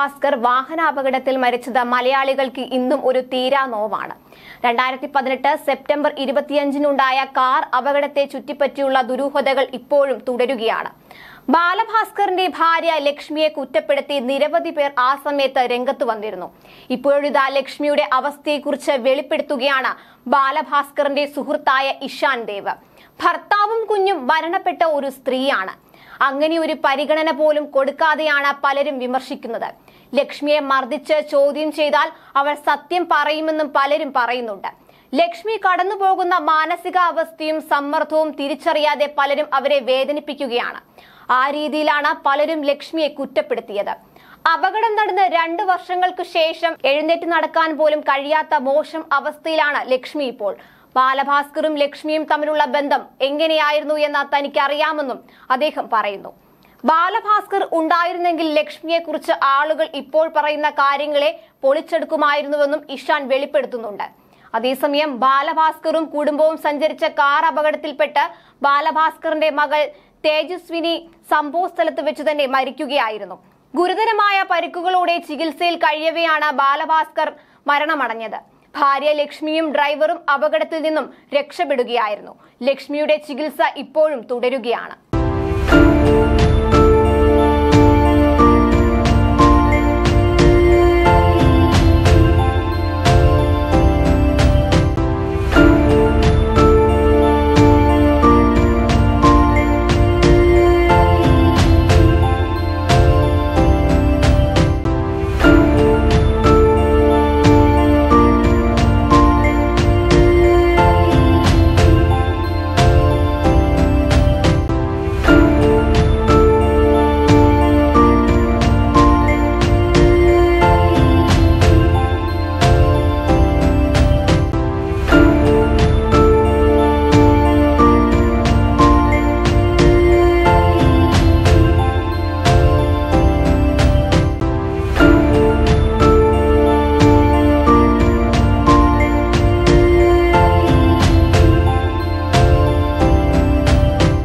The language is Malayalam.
ബാലഭാസ്കർ വാഹനാപകടത്തിൽ മരിച്ചത് മലയാളികൾക്ക് ഇന്നും ഒരു തീരാ നോവാണ് രണ്ടായിരത്തി പതിനെട്ട് സെപ്റ്റംബർ ഇരുപത്തിയഞ്ചിനുണ്ടായ കാർ അപകടത്തെ ചുറ്റിപ്പറ്റിയുള്ള ദുരൂഹതകൾ ഇപ്പോഴും തുടരുകയാണ് ബാലഭാസ്കറിന്റെ ഭാര്യ ലക്ഷ്മിയെ കുറ്റപ്പെടുത്തി നിരവധി പേർ ആ സമയത്ത് രംഗത്ത് വന്നിരുന്നു ഇപ്പോഴിതാ ലക്ഷ്മിയുടെ അവസ്ഥയെക്കുറിച്ച് വെളിപ്പെടുത്തുകയാണ് ബാലഭാസ്കറിന്റെ സുഹൃത്തായ ഇഷാൻ ദേവ് ഭർത്താവും കുഞ്ഞും മരണപ്പെട്ട ഒരു സ്ത്രീയാണ് അങ്ങനെ ഒരു പരിഗണന പോലും കൊടുക്കാതെയാണ് പലരും വിമർശിക്കുന്നത് ലക്ഷ്മിയെ മർദ്ദിച്ച് ചോദ്യം ചെയ്താൽ അവൾ സത്യം പറയുമെന്നും പലരും പറയുന്നുണ്ട് ലക്ഷ്മി കടന്നുപോകുന്ന മാനസികാവസ്ഥയും സമ്മർദ്ദവും തിരിച്ചറിയാതെ പലരും അവരെ വേദനിപ്പിക്കുകയാണ് ആ രീതിയിലാണ് പലരും ലക്ഷ്മിയെ കുറ്റപ്പെടുത്തിയത് അപകടം നടന്ന് രണ്ട് വർഷങ്ങൾക്ക് ശേഷം എഴുന്നേറ്റ് നടക്കാൻ പോലും കഴിയാത്ത മോശം അവസ്ഥയിലാണ് ലക്ഷ്മി ഇപ്പോൾ ബാലഭാസ്കറും ലക്ഷ്മിയും തമ്മിലുള്ള ബന്ധം എങ്ങനെയായിരുന്നു എന്ന് തനിക്ക് അറിയാമെന്നും അദ്ദേഹം പറയുന്നു ബാലഭാസ്കർ ഉണ്ടായിരുന്നെങ്കിൽ ലക്ഷ്മിയെ കുറിച്ച് ആളുകൾ ഇപ്പോൾ പറയുന്ന കാര്യങ്ങളെ പൊളിച്ചെടുക്കുമായിരുന്നുവെന്നും ഇഷാൻ വെളിപ്പെടുത്തുന്നുണ്ട് അതേസമയം ബാലഭാസ്കറും കുടുംബവും സഞ്ചരിച്ച കാർ അപകടത്തിൽപ്പെട്ട് ബാലഭാസ്കറിന്റെ മകൾ തേജസ്വിനി സംഭവ സ്ഥലത്ത് വെച്ച് തന്നെ മരിക്കുകയായിരുന്നു ഗുരുതരമായ പരിക്കുകളോടെ ചികിത്സയിൽ കഴിയവെയാണ് ബാലഭാസ്കർ മരണമടഞ്ഞത് ഭാര്യ ലക്ഷ്മിയും ഡ്രൈവറും അപകടത്തിൽ നിന്നും രക്ഷപ്പെടുകയായിരുന്നു ലക്ഷ്മിയുടെ ചികിത്സ ഇപ്പോഴും തുടരുകയാണ്